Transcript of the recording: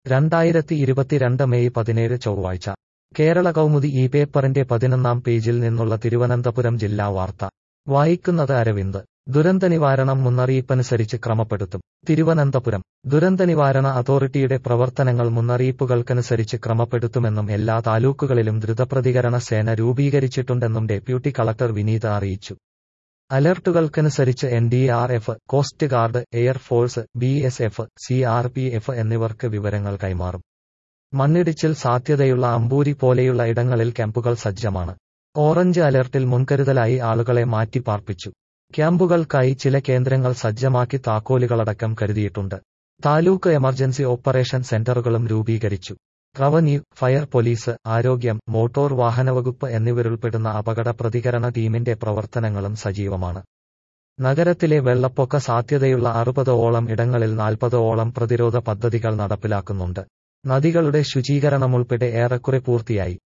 രണ്ടായിരത്തി ഇരുപത്തിരണ്ട് മെയ് പതിനേഴ് ചൊവ്വാഴ്ച കേരള കൗമുദി ഈ പേപ്പറിന്റെ പതിനൊന്നാം പേജിൽ നിന്നുള്ള തിരുവനന്തപുരം ജില്ലാ വാർത്ത വായിക്കുന്നത് അരവിന്ദ് ദുരന്തനിവാരണം മുന്നറിയിപ്പനുസരിച്ച് ക്രമപ്പെടുത്തും തിരുവനന്തപുരം ദുരന്തനിവാരണ അതോറിറ്റിയുടെ പ്രവർത്തനങ്ങൾ മുന്നറിയിപ്പുകൾക്കനുസരിച്ച് ക്രമപ്പെടുത്തുമെന്നും എല്ലാ താലൂക്കുകളിലും ദ്രുതപ്രതികരണ സേന രൂപീകരിച്ചിട്ടുണ്ടെന്നും ഡെപ്യൂട്ടി കളക്ടർ വിനീത അറിയിച്ചു അലർട്ടുകൾക്കനുസരിച്ച് N D R F coast guard air force B S F C R P F എന്നിവർക്ക് വിവരങ്ങൾ കൈമാറും മണ്ണിടിച്ചിൽ സാധ്യതയുള്ള അമ്പൂരി പോലെയുള്ള ഇടങ്ങളിൽ ക്യാമ്പുകൾ സജ്ജമാണ് ഓറഞ്ച് അലർട്ടിൽ മുൻകരുതലായി ആളുകളെ മാറ്റി പാർപ്പിച്ചു ക്യാമ്പുകൾക്കായി ചില കേന്ദ്രങ്ങൾ സജ്ജമാക്കി താക്കോലുകളടക്കം കരുതിയിട്ടുണ്ട് താലൂക്ക് എമർജൻസി ഓപ്പറേഷൻ സെന്ററുകളും രൂപീകരിച്ചു റവന്യൂ ഫയർ പോലീസ് ആരോഗ്യം മോട്ടോർ വാഹനവകുപ്പ് എന്നിവരുൾപ്പെടുന്ന അപകട പ്രതികരണ ടീമിന്റെ പ്രവർത്തനങ്ങളും സജീവമാണ് നഗരത്തിലെ വെള്ളപ്പൊക്ക സാധ്യതയുള്ള അറുപത് ഓളം ഇടങ്ങളിൽ നാൽപ്പത് ഓളം പ്രതിരോധ പദ്ധതികൾ നടപ്പിലാക്കുന്നുണ്ട് നദികളുടെ ശുചീകരണമുൾപ്പെടെ ഏറെക്കുറെ പൂർത്തിയായി